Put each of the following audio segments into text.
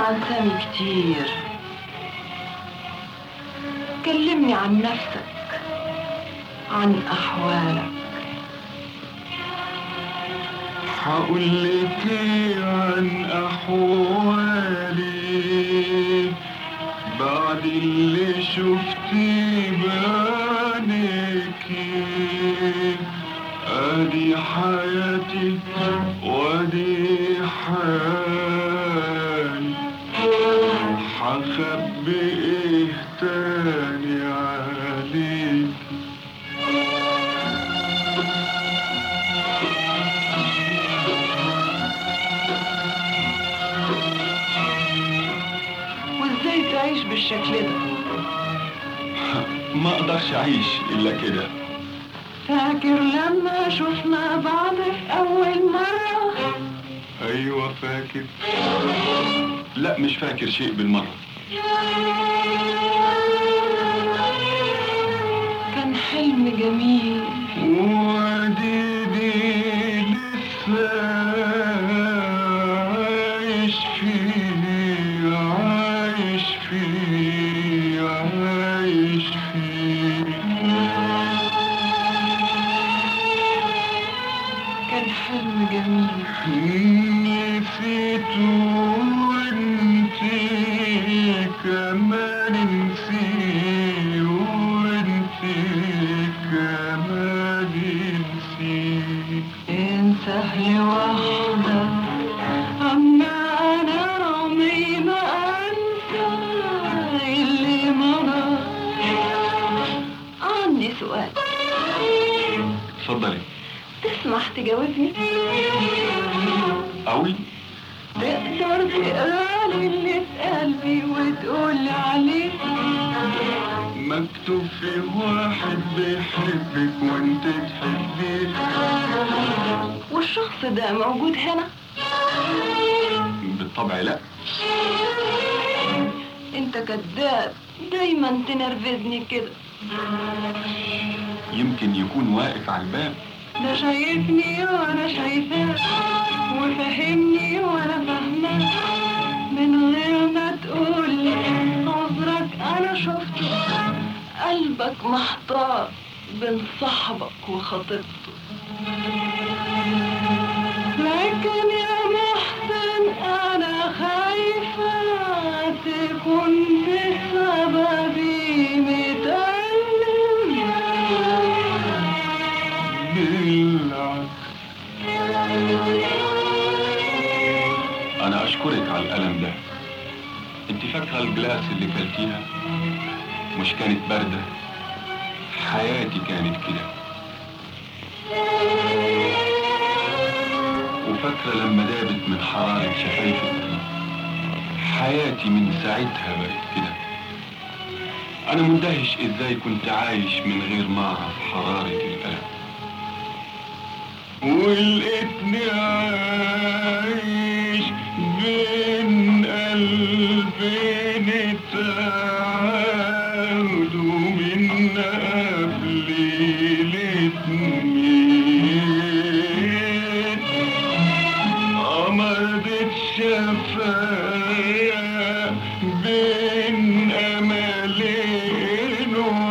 عن سامي كتير كلمني عن نفسك عن أحوالك هقول لك عن احوالي بعد اللي شفتي بعينيكي ادي حياتي وادي حالي هخبي ايه تاني عليكي وإزاي تعيش بالشكل ده ما اقدرش اعيش الا كده فاكر لما شفنا بعض في أول مرة ايوه فاكر لا مش فاكر شيء بالمره كان حلم جميل وديدي لسه عايش فيه عايش فيه عايش فيه كان حلم جميل نسيت وانت كمان نسي وانت كمان نسي انسى لوحدك أما أنا رغمي ما أنسى اللي مضى عندي سؤال اتفضلي تسمح تجاوبني قوي تقدر تقرا لي اللي في قلبي وتقول لي عليه مكتوب في واحد بيحبك وانت تحبيه والشخص ده موجود هنا بالطبع لا انت كذاب دايما تنرفزني كده يمكن يكون واقف على الباب ده شايفني وانا شايفاه وفهمني وانا فاهماه من غير ما تقول نظرك انا شفته قلبك محتار بين صاحبك وخطيبته لكن يا محسن انا خايفة تكون بسببي متألم بالعكس انا اشكرك على الالم ده انت فاكره الجلاس اللي كلتيها مش كانت بارده حياتي كانت كده وفاكره لما دابت من حراره شفايفك حياتي من ساعتها بقت كده انا مندهش ازاي كنت عايش من غير ما اعرف حراره الالم ولقيتني عايش بين قلبين تعاودوا من قبل الاتنين قمرة شفايا بين أملين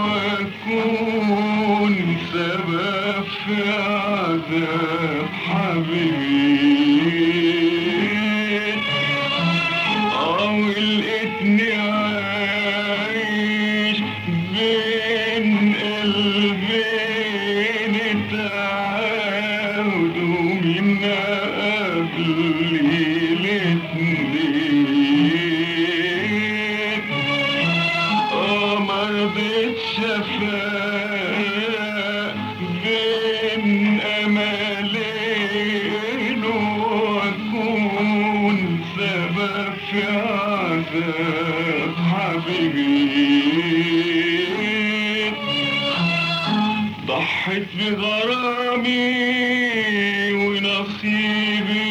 وأكون سبب في عذاب حبيبي أو لقيتني عايش بين قلبين تعاودوا من قبل الاتنين مرضت شفاء بين أملين وأكون سبب في عذاب حبيبي ضحت بغرامي ونصيبي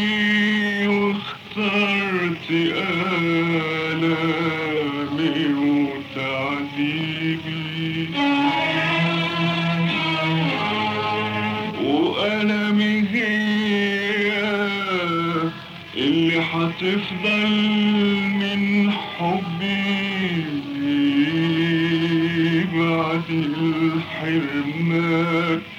واخترت آلامي وتعذيبي وألمي هي اللي حتفضل بعد الحرمان